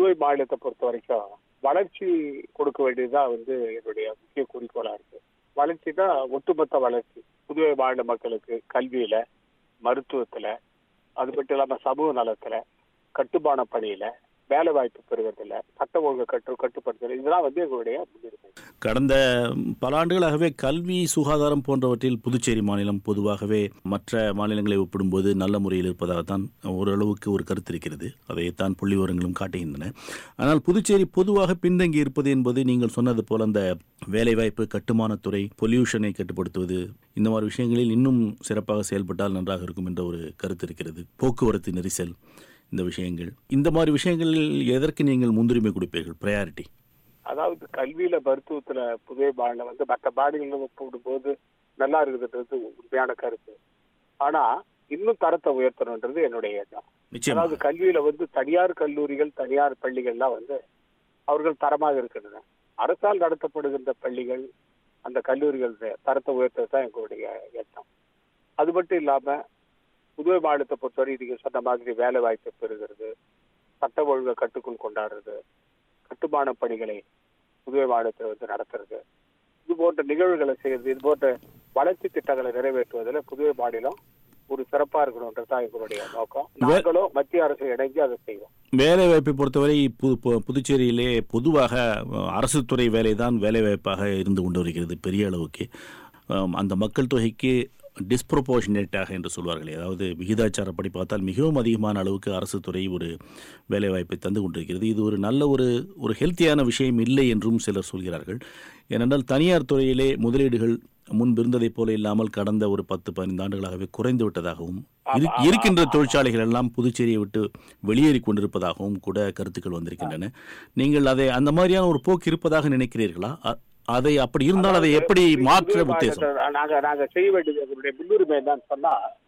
புதுவை மாநிலத்தை பொறுத்த வரைக்கும் வளர்ச்சி கொடுக்க வேண்டியதுதான் வந்து என்னுடைய முக்கிய குறிக்கோளா இருக்கு வளர்ச்சி தான் ஒட்டுமொத்த வளர்ச்சி புதுவை மாநில மக்களுக்கு கல்வியில மருத்துவத்துல அது மட்டும் இல்லாம சமூக நலத்துல கட்டுமான பணியில வேலை வாய்ப்பு பெறுவதில்ல சட்ட ஒழுங்கு கட்டு கட்டுப்படுத்தல் இதெல்லாம் வந்து எங்களுடைய முன்னுரிமை கடந்த பல ஆண்டுகளாகவே கல்வி சுகாதாரம் போன்றவற்றில் புதுச்சேரி மாநிலம் பொதுவாகவே மற்ற மாநிலங்களை ஒப்பிடும்போது நல்ல முறையில் இருப்பதாகத்தான் ஓரளவுக்கு ஒரு கருத்து இருக்கிறது அதைத்தான் புள்ளி விவரங்களும் காட்டுகின்றன ஆனால் புதுச்சேரி பொதுவாக பின்தங்கி இருப்பது என்பது நீங்கள் சொன்னது போல அந்த வேலைவாய்ப்பு கட்டுமானத்துறை பொல்யூஷனை கட்டுப்படுத்துவது இந்த மாதிரி விஷயங்களில் இன்னும் சிறப்பாக செயல்பட்டால் நன்றாக இருக்கும் என்ற ஒரு கருத்து இருக்கிறது போக்குவரத்து நெரிசல் இந்த விஷயங்கள் இந்த மாதிரி விஷயங்களில் எதற்கு நீங்கள் முன்னுரிமை கொடுப்பீர்கள் ப்ரையாரிட்டி அதாவது கல்வியில மருத்துவத்துல புதுவை மாநிலம் வந்து மற்ற மாநிலங்களை ஒப்பிடும்போது நல்லா இருக்குதுன்றது உண்மையான கருத்து ஆனா இன்னும் தரத்தை உயர்த்தணுன்றது என்னுடைய எண்ணம் நிச்சயமாக அதாவது கல்வியில வந்து தனியார் கல்லூரிகள் தனியார் பள்ளிகள்லாம் வந்து அவர்கள் தரமாக இருக்கின்றன அரசால் நடத்தப்படுகின்ற பள்ளிகள் அந்த கல்லூரிகள் தரத்தை உயர்த்தது தான் எங்களுடைய எண்ணம் அது மட்டும் இல்லாம புதுவை மாநிலத்தை பொறுத்தவரை நீங்க சொன்ன மாதிரி வேலை வாய்ப்பை பெறுகிறது சட்ட ஒழுங்கை கட்டுக்குள் கொண்டாடுறது கட்டுமான பணிகளை புதுவை மாநிலத்தில் வந்து நடத்துறது இது போன்ற நிகழ்வுகளை செய்யறது இது போன்ற வளர்ச்சி திட்டங்களை நிறைவேற்றுவதில் புதுவை மாநிலம் ஒரு சிறப்பா இருக்கணும்ன்றது தான் எங்களுடைய நோக்கம் நாங்களும் மத்திய அரசு இணைஞ்சு அதை செய்வோம் வேலை வாய்ப்பை பொறுத்தவரை பு- பு- புதுச்சேரியிலே பொதுவாக அஹ், அரசு துறை வேலை தான் வேலை வாய்ப்பாக இருந்து கொண்டு வருகிறது பெரிய அளவுக்கு ஆம், அந்த மக்கள் தொகைக்கு டிஸ்ப்ரொபோர்ஷனேட்டாக என்று சொல்வார்களே அதாவது விகிதாச்சாரப்படி பார்த்தால் மிகவும் அதிகமான அளவுக்கு அரசு துறை ஒரு வேலைவாய்ப்பை தந்து கொண்டிருக்கிறது இது ஒரு நல்ல ஒரு ஒரு ஹெல்த்தியான விஷயம் இல்லை என்றும் சிலர் சொல்கிறார்கள் ஏனென்றால் தனியார் துறையிலே முதலீடுகள் முன்பு இருந்ததைப் போல இல்லாமல் கடந்த ஒரு பத்து பதினைந்து ஆண்டுகளாகவே குறைந்து விட்டதாகவும் இரு- ஆமா, இருக்கின்ற ஆமா, தொழிற்சாலைகள் எல்லாம் புதுச்சேரியை விட்டு வெளியேறி கொண்டிருப்பதாகவும் கூட கருத்துக்கள் வந்திருக்கின்றன நீங்கள் அதை அந்த மாதிரியான ஒரு போக்கு இருப்பதாக நினைக்கிறீர்களா அ- அதை அப்படி இருந்தால் அதை எப்படி மாற்ற புதுவை உத்தேசம் மாநிலத்தை நாங்க நாங்க செய்ய வேண்டியது எங்களுடைய முன்னுரிமை என்னன்னு சொன்னா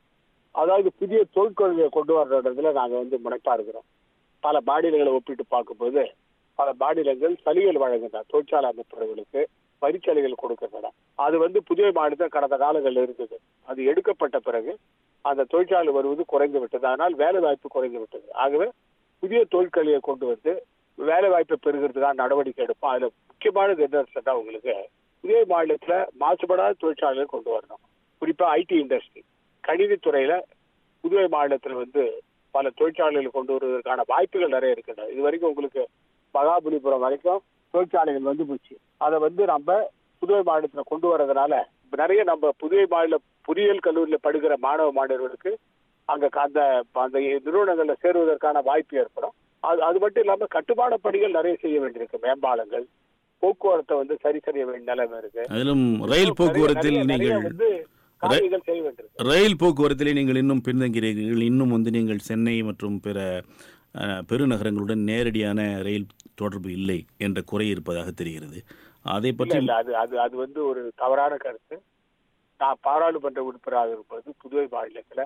அதாவது புதிய தொழிற்கொள்கையை கொண்டு வர்றதுல நாங்க வந்து முனைப்பா இருக்கிறோம் பல மாநிலங்களை ஒப்பிட்டு பார்க்கும்போது பல மாநிலங்கள் சலுகைகள் வழங்குகின்றன தொழிற்சாலை அமைப்புகளுக்கு பரிச்சலுகைகள் கொடுக்கின்றன அது வந்து புதிய மாநிலத்தில் கடந்த காலங்களில் இருந்தது அது எடுக்கப்பட்ட பிறகு அந்த தொழிற்சாலை வருவது குறைந்து விட்டது அதனால் வேலை வாய்ப்பு குறைந்து விட்டது ஆகவே புதிய தொழிற்கல்வியை கொண்டு வந்து வேலை வாய்ப்பை பெறுகிறதுக்கான நடவடிக்கை எடுப்போம் அதுல முக்கியமானது என்ன சொன்னா உங்களுக்கு புதிய மாநிலத்துல மாசுபடாத தொழிற்சாலைகளை கொண்டு வரணும் குறிப்பா ஐடி இண்டஸ்ட்ரி கணினித்துறையில புதுவை மாநிலத்தில் வந்து பல தொழிற்சாலைகள் கொண்டு வருவதற்கான வாய்ப்புகள் நிறைய இருக்கின்றன இது வரைக்கும் உங்களுக்கு மகாபலிபுரம் வரைக்கும் தொழிற்சாலைகள் வந்து போச்சு அதை வந்து நம்ம புதுவை மாநிலத்துல கொண்டு வரதுனால இப்ப நிறைய நம்ம புதுவை மாநில பொறியியல் கல்லூரியில படுகிற மாணவ மாணவர்களுக்கு அங்க க- அந்த அந்த நிறுவனங்கள்ல சேருவதற்கான வாய்ப்பு ஏற்படும் அது அது மட்டும் இல்லாம கட்டுமான பணிகள் நிறைய செய்ய வேண்டியிருக்கு மேம்பாலங்கள் போக்குவரத்தை வந்து சரி செய்ய வேண்டிய நிலைமை இருக்கு அதிலும் ரயில் போக்குவரத்தில் நிறைய- நிறைய நீங்கள் வந்து காரியங்கள் செய்ய வேண்டியிருக்கு ரயில் போக்குவரத்திலே நீங்கள் இன்னும் பின்தங்கிறீர்கள் இன்னும் வந்து நீங்கள் சென்னை மற்றும் பிற அஹ், பெருநகரங்களுடன் நேரடியான ரயில் தொடர்பு இல்லை என்ற குறை இருப்பதாக தெரிகிறது அதை இல்ல பற்றி இல்ல அது அது அது வந்து ஒரு தவறான கருத்து நான் பாராளுமன்ற உறுப்பினராக இருப்பது புதுவை மாநிலத்துல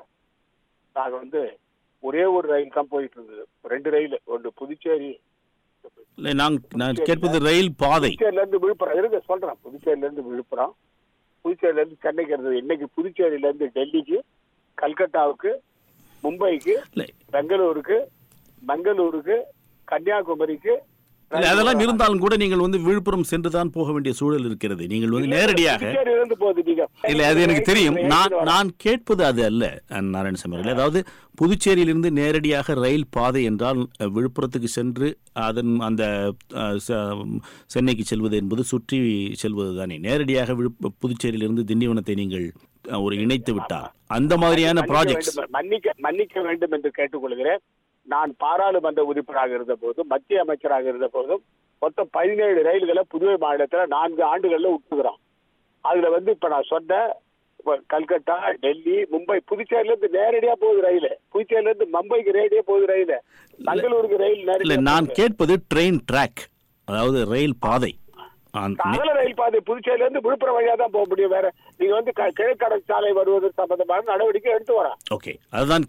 நாங்க வந்து ஒரே ஒரு ரயில் தான் போயிட்டு இருந்தது ரெண்டு ரயில் ஒன்று புதுச்சேரி இல்லை நான் நான் கேட்பது ரயில் பாதை புதுச்சேரியில இருந்து விழுப்புரம் இருங்க சொல்றேன் புதுச்சேரியில இருந்து விழுப்புரம் புதுச்சேரியில இருந்து சென்னைக்கு இருந்தது இன்னைக்கு புதுச்சேரியில இருந்து டெல்லிக்கு கல்கத்தாவுக்கு மும்பைக்கு இல்லை பெங்களூருக்கு பெங்களூருக்கு கன்னியாகுமரிக்கு இல்லை அதெல்லாம் இருந்தாலும் கூட நீங்கள் வந்து விழுப்புரம் சென்று தான் போக வேண்டிய சூழல் இருக்கிறது நீங்கள் வந்து நேரடியாக புதுச்சேரியில இருந்து போகுது நீங்க இல்லை அது எனக்கு தெரியும் நான் நான் கேட்பது அது அல்ல அஹ், நாராயணசாமி அவர்களே அதாவது புதுச்சேரியிலிருந்து நேரடியாக ரயில் பாதை என்றால் அஹ், விழுப்புரத்துக்கு சென்று அதன் அந்த அஹ், ச- சென்னைக்கு செல்வது என்பது சுற்றி செல்வது தானே நேரடியாக விழுப்பு புதுச்சேரியிலிருந்து திண்டிவனத்தை நீங்கள் அஹ், ஒரு இணைத்து விட்டால் அந்த மாதிரியான மன்னிக்க ப்ராஜெக்ட்ஸ் வேண்டும், மன்னிக்க மன்னிக்க வேண்டும் என்று கேட்டுக்கொள்கிறேன் நான் பாராளுமன்ற உறுப்பினராக இருந்த போதும் மத்திய அமைச்சராக இருந்த போதும் மொத்தம் பதினேழு ரயில்களை புதுவை மாநிலத்துல நான்கு ஆண்டுகள்ல விட்டுக்கிறோம் அதுல வந்து இப்ப நான் சொன்ன இப்ப கல்கத்தா டெல்லி மும்பை புதுச்சேரியில இருந்து நேரடியா போகுது ரயில் புதுச்சேரியில இருந்து மும்பைக்கு நேரடியா போகுது ரயில் பெங்களூருக்கு ரயில் இல்லை நேரடியா நான் போகுது. கேட்பது ட்ரெயின் ட்ராக் அதாவது ரயில் பாதை அந்த- அகல ரயில் பாதை புதுச்சேரியில இருந்து விழுப்புரம் வழியா தான் போக முடியும் வேற நீங்க வந்து க- கிழக்கடல் சாலை வருவது சம்பந்தமான நடவடிக்கை எடுத்து வரேன் ஓகே அதுதான் கேட்டேன்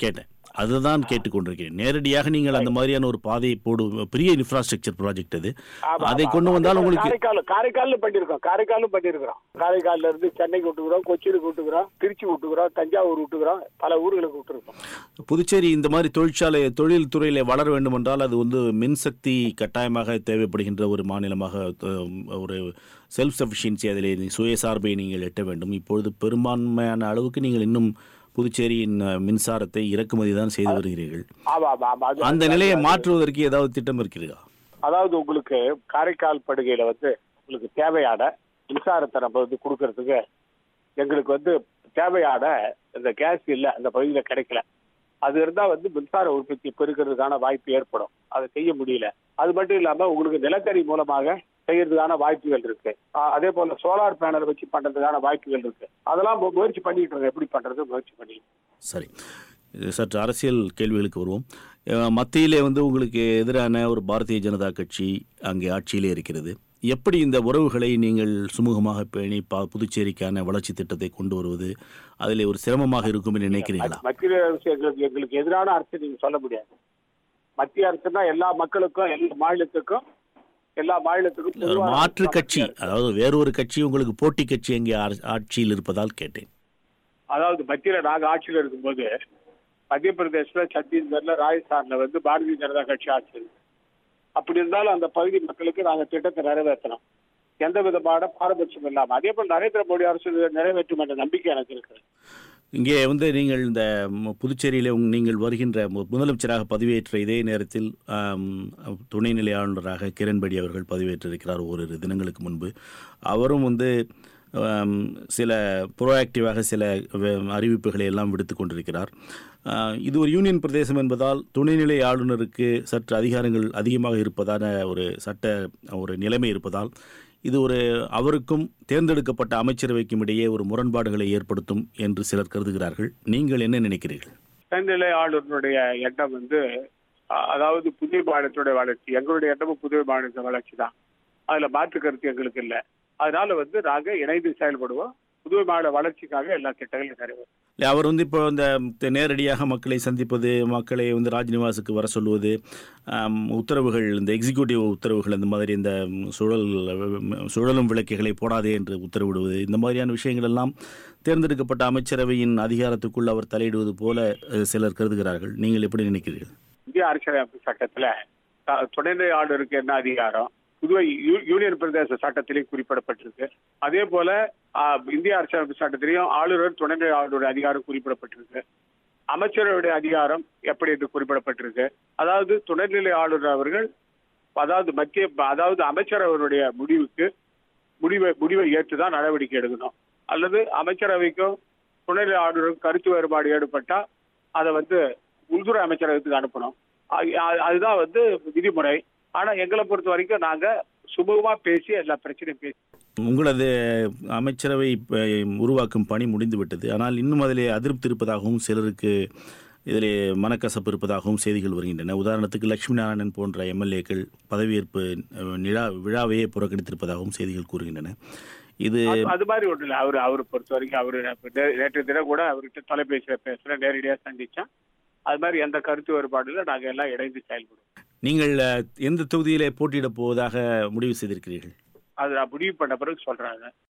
அதுதான் கேட்டுக்கொண்டிருக்கிறேன் நேரடியாக நீங்கள் அந்த மாதிரியான ஒரு பாதையை போடு பெரிய இன்ஃப்ராஸ்ட்ரக்சர் ப்ராஜெக்ட் அது ஆமா, அதை ஆமா. கொண்டு வந்தால் உங்களுக்கு காரைக்கால் காரைக்கால்ல பண்ணிருக்கோம் காரைக்காலும் பண்ணிருக்கிறோம் காரைக்கால்ல இருந்து சென்னைக்கு விட்டுக்கிறோம் கொச்சினுக்கு விட்டுக்கிறோம் திருச்சி விட்டுக்கிறோம் தஞ்சாவூர் விட்டுக்கிறோம் பல ஊர்களுக்கு விட்டுருக்கோம் புதுச்சேரி இந்த மாதிரி தொழிற்சாலை தொழில் துறையில் வளர வேண்டும் என்றால் அது வந்து மின்சக்தி கட்டாயமாக தேவைப்படுகின்ற ஒரு மாநிலமாக அஹ், ஒரு செல்ஃப் சஃபிஷியன்சி அதில் சுயசார்பை நீங்கள் எட்ட வேண்டும் இப்பொழுது பெரும்பான்மையான அளவுக்கு நீங்கள் இன்னும் புதுச்சேரியின் அஹ், மின்சாரத்தை இறக்குமதி தான் செய்து வருகிறீர்கள் ஆமா ஆமா ஆமா அது- அந்த நிலையை மாற்றுவதற்கு ஏதாவது திட்டம் இருக்கிறதா அதாவது உங்களுக்கு காரைக்கால் படுகையில வந்து உங்களுக்கு தேவையான மின்சாரத்தை நம்ம வந்து கொடுக்கறதுக்கு எங்களுக்கு வந்து தேவையான இந்த கேஸ் இல்ல அந்த பகுதியில கிடைக்கல அது இருந்தா வந்து மின்சார உற்பத்தி பெருக்கிறதுக்கான வாய்ப்பு ஏற்படும் அதை செய்ய முடியல அது மட்டும் இல்லாம உங்களுக்கு நிலக்கரி மூலமாக செய்யறதுக்கான வாய்ப்புகள் இருக்கு ஆஹ் அதே போல சோலார் பேனல் வச்சு பண்றதுக்கான வாய்ப்புகள் இருக்கு அதெல்லாம் மு- முயற்சி பண்ணிட்டு இருக்கோம் எப்படி பண்றது முயற்சி பண்ணி சரி இது சற்று அரசியல் கேள்விகளுக்கு வருவோம் அஹ், மத்தியிலே வந்து உங்களுக்கு எதிரான ஒரு பாரதிய ஜனதா கட்சி அங்கே ஆட்சியிலே இருக்கிறது எப்படி இந்த உறவுகளை நீங்கள் சுமூகமாக பேணி பா புதுச்சேரிக்கான வளர்ச்சி திட்டத்தை கொண்டு வருவது அதிலே ஒரு சிரமமாக இருக்கும் என்று நினைக்கிறீங்களா மத்திய அரசு எங்களுக்கு எங்களுக்கு எதிரான அரசு நீங்க சொல்ல முடியாது மத்திய அரசுனா எல்லா மக்களுக்கும் எல்லா மாநிலத்துக்கும் எல்லா மாநிலத்துக்கும் ஒரு பொதுவான மாற்று மத்திய கட்சி அரசு. அதாவது வேறொரு கட்சி உங்களுக்கு போட்டி கட்சி அங்கே ஆர்- ஆட்சியில் இருப்பதால் கேட்டேன் அதாவது மத்தியில நாங்க ஆட்சியில இருக்கும்போது மத்திய பிரதேசல சத்தீஸ்கர்ல ராஜஸ்தான்ல வந்து பாரதிய ஜனதா கட்சி ஆட்சி இருக்கு அப்படி இருந்தாலும் அந்த பகுதி மக்களுக்கு நாங்க திட்டத்தை நிறைவேற்றணும் எந்த விதமான பாரபட்சம் இல்லாம அதே போல நரேந்திர மோடி அரசு நிறைவேற்றும் என்ற நம்பிக்கை எனக்கு இருக்கு இங்கே வந்து நீங்கள் இந்த ம- புதுச்சேரியிலே உங் நீங்கள் வருகின்ற மு- முதலமைச்சராக பதவியேற்ற இதே நேரத்தில் ஆம், துணைநிலை ஆளுநராக கிரண்பேடி அவர்கள் பதவியேற்றிருக்கிறார் ஓரிரு தினங்களுக்கு முன்பு அவரும் வந்து ஆம், சில ப்ரோஆக்டிவாக சில வ- அறிவிப்புகளை எல்லாம் விடுத்து கொண்டிருக்கிறார் ஆ, இது ஒரு யூனியன் பிரதேசம் என்பதால் துணைநிலை ஆளுநருக்கு சற்று அதிகாரங்கள் அதிகமாக இருப்பதான ஒரு சட்ட ஒரு நிலைமை இருப்பதால் இது ஒரு அவருக்கும் தேர்ந்தெடுக்கப்பட்ட அமைச்சரவைக்கும் இடையே ஒரு முரண்பாடுகளை ஏற்படுத்தும் என்று சிலர் கருதுகிறார்கள் நீங்கள் என்ன நினைக்கிறீர்கள் துணைநிலை ஆளுநருடைய எண்ணம் வந்து அ- அதாவது புதிய மாநிலத்துடைய வளர்ச்சி எங்களுடைய எண்ணமும் புதிய மாநிலத்தின் வளர்ச்சி தான் அதுல மாற்று கருத்து எங்களுக்கு இல்லை அதனால வந்து நாங்க இணைந்து செயல்படுவோம் புதுவை மாநில வளர்ச்சிக்காக எல்லா திட்டங்களும் நிறைவேறும் இல்லை, அவர் வந்து இப்போ இந்த த- நேரடியாக மக்களை சந்திப்பது மக்களை வந்து ராஜ்நிவாசுக்கு வர சொல்வது ஆம், உத்தரவுகள் இந்த எக்ஸிக்யூட்டிவ் உத்தரவுகள் இந்த மாதிரி இந்த ம், சுழல் ம், சுழலும் விளக்குகளை போடாதே என்று உத்தரவிடுவது இந்த மாதிரியான விஷயங்கள் எல்லாம் தேர்ந்தெடுக்கப்பட்ட அமைச்சரவையின் அதிகாரத்துக்குள் அவர் தலையிடுவது போல அஹ், சிலர் கருதுகிறார்கள் நீங்கள் எப்படி நினைக்கிறீர்கள் இந்திய அரசியலமைப்பு சட்டத்துல த- துணைநிலை ஆளுநருக்கு என்ன அதிகாரம் புதுவை யூ- யூனியன் பிரதேச சட்டத்திலையும் குறிப்பிடப்பட்டிருக்கு அதே போல ஆ, இந்திய அரசியலமைப்பு சட்டத்திலையும் ஆளுநர் துணைநிலை ஆளுநருடைய அதிகாரம் குறிப்பிடப்பட்டிருக்கு அமைச்சரவையுடைய அதிகாரம் எப்படி என்று குறிப்பிடப்பட்டிருக்கு அதாவது துணைநிலை ஆளுநர் அவர்கள் அதாவது மத்திய அதாவது அமைச்சரவருடைய முடிவுக்கு முடிவை முடிவை ஏற்றுதான் நடவடிக்கை எடுக்கணும் அல்லது அமைச்சரவைக்கும் துணைநிலை ஆளுநருக்கும் கருத்து வேறுபாடு ஏற்பட்டா அதை வந்து உள்துறை அமைச்சரகத்துக்கு அனுப்பணும் அது- அது- அதுதான் வந்து விதிமுறை ஆனா எங்களை பொறுத்த வரைக்கும் நாங்க சுமூகமா பேசி எல்லா பிரச்சனையும் பேசி உங்களது அமைச்சரவை இப்ப, உருவாக்கும் பணி முடிந்துவிட்டது ஆனால் இன்னும் அதிலே அதிருப்தி இருப்பதாகவும் சிலருக்கு இதிலே மனக்கசப்பு இருப்பதாகவும் செய்திகள் வருகின்றன உதாரணத்துக்கு லட்சுமி நாராயணன் போன்ற எம்எல்ஏக்கள் பதவியேற்பு அஹ், நிழா விழாவையே புறக்கணித்திருப்பதாகவும் செய்திகள் கூறுகின்றன இது அது- அது மாதிரி ஒண்ணு இல்லை அவரு அவரை பொறுத்த வரைக்கும் அவரு நே- நேற்று தினம் கூட அவர்கிட்ட தொலைபேசியில பேசுற நேரடியா சந்திச்சேன் அது மாதிரி எந்த கருத்து வேறுபாடுல நாங்க எல்லாம் இணைந்து செயல்படுவோம் நீங்கள் அஹ், எந்த தொகுதியிலே போட்டியிடப் போவதாக முடிவு செய்திருக்கிறீர்கள் அது நான் முடிவு பண்ண பிறகு சொல்றாங்க